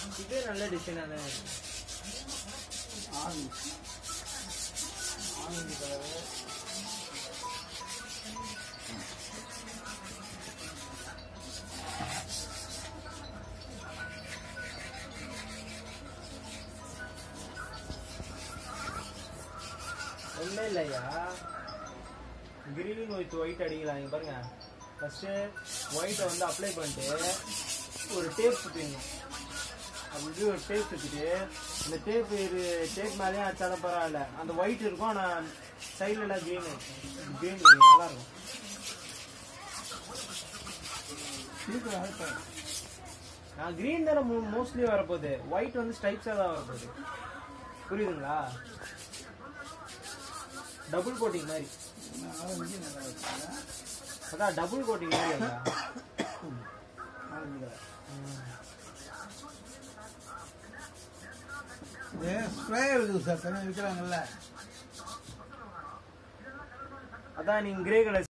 இது நல்ல டிசைனாக தான் இருக்கு ஆரஞ்சு ஆரஞ்சு கலரு ஒன்றும் இல்லையா கிரீன் வித் ஒயிட் அடிக்கலாம் இங்க பாருங்க ஃபர்ஸ்ட்டு ஒயிட்டை வந்து அப்ளை பண்ணிட்டு ஒரு டேப் சுற்றுங்க அப்படி ஒரு டேப் சுற்றிட்டு இந்த டேப் இது டேப் மேலேயும் அடிச்சாலும் பரவாயில்ல அந்த ஒயிட் இருக்கும் ஆனால் சைடில் எல்லாம் க்ரீன் இருக்கும் க்ரீன் நல்லா இருக்கும் சீக்கிரம் அழைப்பேன் நான் க்ரீன் தானே மோஸ்ட்லி வரப்போகுது ஒயிட் வந்து ஸ்ட்ரைப்ஸாக தான் வரப்போகுது புரியுதுங்களா டபுள் கோட்டிங் மாதிரி ஆரஞ்சு நல்லா வச்சுக்கோங்க அதான் டபுள் கோட்டிங் மாதிரி இருக்கா ஆரஞ்சு கலர் இது ஸ்ப்ரே இருக்குது சார் தனியாக விற்கிறாங்கல்ல அதான் நீங்க கிரே கலர்